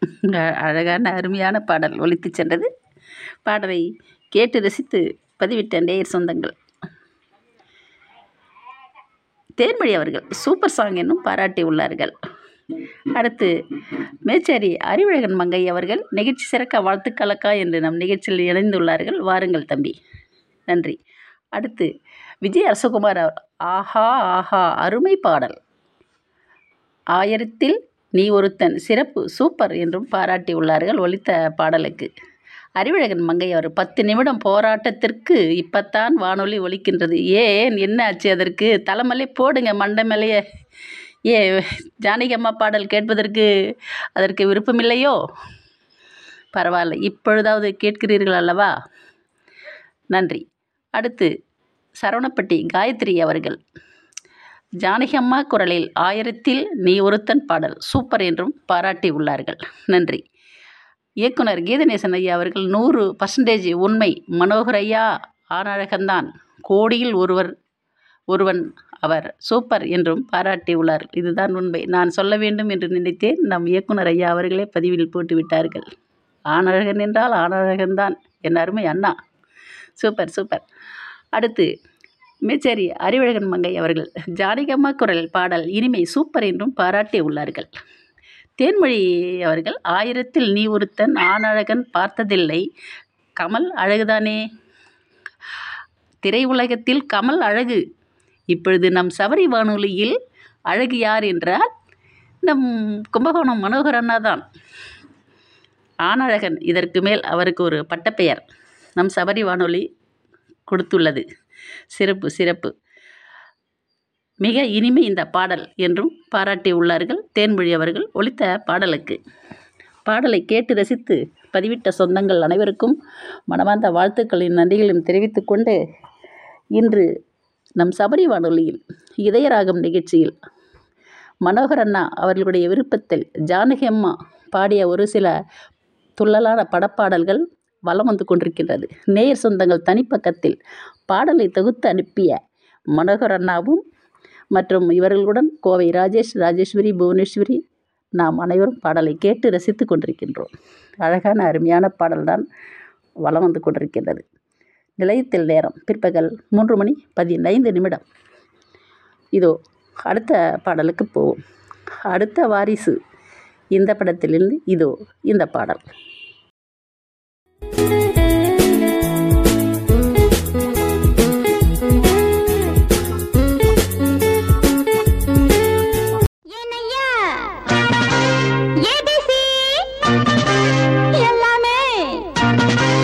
அ- அழகான அருமையான பாடல் ஒலித்துச் சென்றது பாடலை கேட்டு ரசித்து பதிவிட்ட நேயர் சொந்தங்கள் தேன்மொழி அவர்கள் சூப்பர் சாங் என்னும் பாராட்டி உள்ளார்கள் அடுத்து மேச்சேரி அறிவழகன் மங்கை அவர்கள் நிகழ்ச்சி சிறக்க வாழ்த்துக்களக்கா என்று நம் நிகழ்ச்சியில் இணைந்துள்ளார்கள் வாருங்கள் தம்பி நன்றி அடுத்து விஜய் அரசகுமார் அவர் ஆஹா ஆஹா அருமை பாடல் ஆயிரத்தில் நீ ஒருத்தன் சிறப்பு சூப்பர் என்றும் பாராட்டி உள்ளார்கள் ஒலித்த பாடலுக்கு அறிவழகன் மங்கை அவர் பத்து நிமிடம் போராட்டத்திற்கு இப்பத்தான் வானொலி ஒலிக்கின்றது ஏன் என்ன ஆச்சு அதற்கு தலைமலை போடுங்க மண்டை மேலேயே ஏ ஜானகி அம்மா பாடல் கேட்பதற்கு அதற்கு விருப்பமில்லையோ பரவாயில்ல இப்பொழுதாவது கேட்கிறீர்கள் அல்லவா நன்றி அடுத்து சரவணப்பட்டி காயத்ரி அவர்கள் ஜானகி அம்மா குரலில் ஆயிரத்தில் நீ ஒருத்தன் பாடல் சூப்பர் என்றும் பாராட்டி உள்ளார்கள் நன்றி இயக்குனர் கீதநேசன் ஐயா அவர்கள் நூறு பர்சன்டேஜ் உண்மை மனோகர் ஐயா ஆனழகன்தான் கோடியில் ஒருவர் ஒருவன் அவர் சூப்பர் என்றும் பாராட்டி உள்ளார் இதுதான் உண்மை நான் சொல்ல வேண்டும் என்று நினைத்தேன் நம் இயக்குனர் ஐயா அவர்களே பதிவில் போட்டு விட்டார்கள் ஆனழகன் என்றால் ஆனழகன்தான் என் அருமை அண்ணா சூப்பர் சூப்பர் அடுத்து மேச்சேரி அறிவழகன் மங்கை அவர்கள் ஜானகம்மா குரல் பாடல் இனிமை சூப்பர் என்றும் பாராட்டி உள்ளார்கள் தேன்மொழி அவர்கள் ஆயிரத்தில் நீ ஒருத்தன் ஆணழகன் பார்த்ததில்லை கமல் அழகுதானே திரையுலகத்தில் கமல் அழகு இப்பொழுது நம் சபரி வானொலியில் அழகு யார் என்றால் நம் கும்பகோணம் மனோகர் அண்ணா தான் ஆணழகன் இதற்கு மேல் அவருக்கு ஒரு பட்டப்பெயர் நம் சபரி வானொலி கொடுத்துள்ளது சிறப்பு சிறப்பு மிக இனிமை இந்த பாடல் என்றும் பாராட்டி உள்ளார்கள் தேன்மொழி அவர்கள் ஒலித்த பாடலுக்கு பாடலை கேட்டு ரசித்து பதிவிட்ட சொந்தங்கள் அனைவருக்கும் மனமார்ந்த வாழ்த்துக்களின் நன்றிகளையும் தெரிவித்துக் கொண்டு இன்று நம் சபரி வானொலியில் இதயராகம் நிகழ்ச்சியில் மனோகர் அண்ணா அவர்களுடைய விருப்பத்தில் ஜானகி அம்மா பாடிய ஒரு சில துள்ளலான படப்பாடல்கள் வலம் வந்து கொண்டிருக்கின்றது நேயர் சொந்தங்கள் தனிப்பக்கத்தில் பாடலை தொகுத்து அனுப்பிய மனோகர் அண்ணாவும் மற்றும் இவர்களுடன் கோவை ராஜேஷ் ராஜேஸ்வரி புவனேஸ்வரி நாம் அனைவரும் பாடலை கேட்டு ரசித்து கொண்டிருக்கின்றோம் அழகான அருமையான பாடல்தான் வலம் வந்து கொண்டிருக்கின்றது நிலையத்தில் நேரம் பிற்பகல் மூன்று மணி பதினைந்து நிமிடம் இதோ அடுத்த பாடலுக்கு போவோம் அடுத்த வாரிசு இந்த படத்திலிருந்து இதோ இந்த பாடல்